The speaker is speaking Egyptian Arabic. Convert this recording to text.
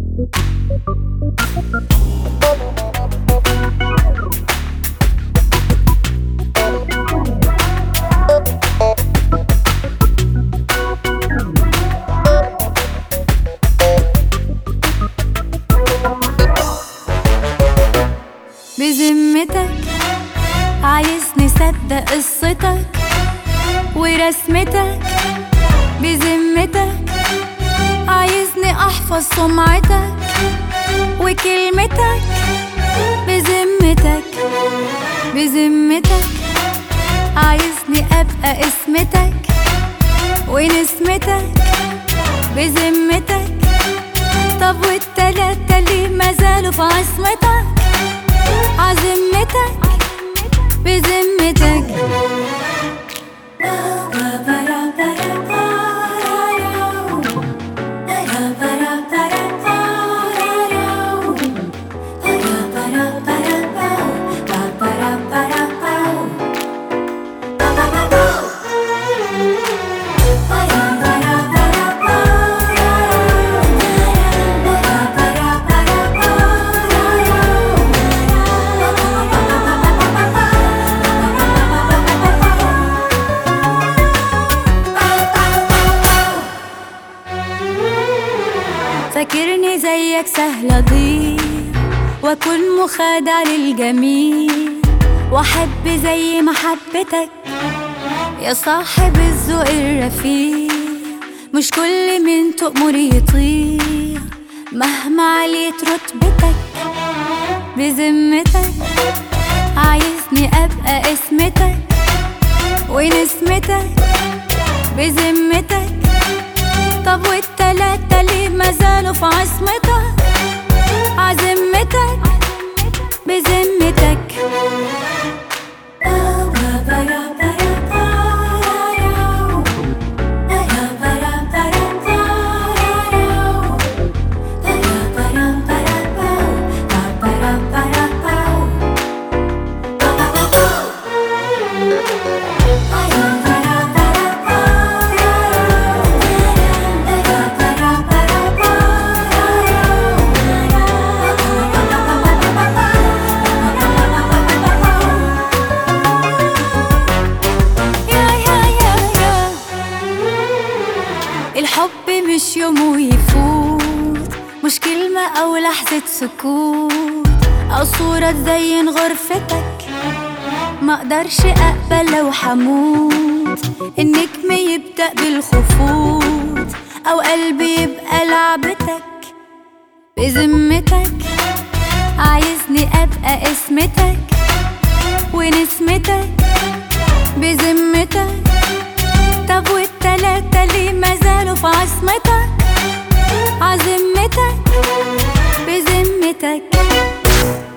بذمتك عايز نصدق قصتك ورسمتك بذمتك عايزني احفظ سمعتك وكلمتك بذمتك بذمتك عايزني ابقى اسمتك ونسمتك بذمتك طب والتلاتة ليه مازالوا في عصمتك عزمتك بذمتك فاكرني زيك سهل اضيع واكون مخادع للجميل واحب زي محبتك يا صاحب الذوق الرفيع مش كل من تؤمر يطيع مهما عليت رتبتك بذمتك عايزني ابقى اسمتك ونسمتك بذمتك طب والتلاتة ليه مازالوا في عصمتك عزمتك بذمتك يا يا يا يا الحب مش يوم ويفوت مش كلمة أو لحظة سكوت أو صورة تزين غرفتك ما اقدرش اقبل لو حموت النجم يبدأ بالخفوت او قلبي يبقى لعبتك بذمتك عايزني ابقى اسمتك ونسمتك بذمتك طب والتلاتة ليه مازالوا في عصمتك عزمتك بذمتك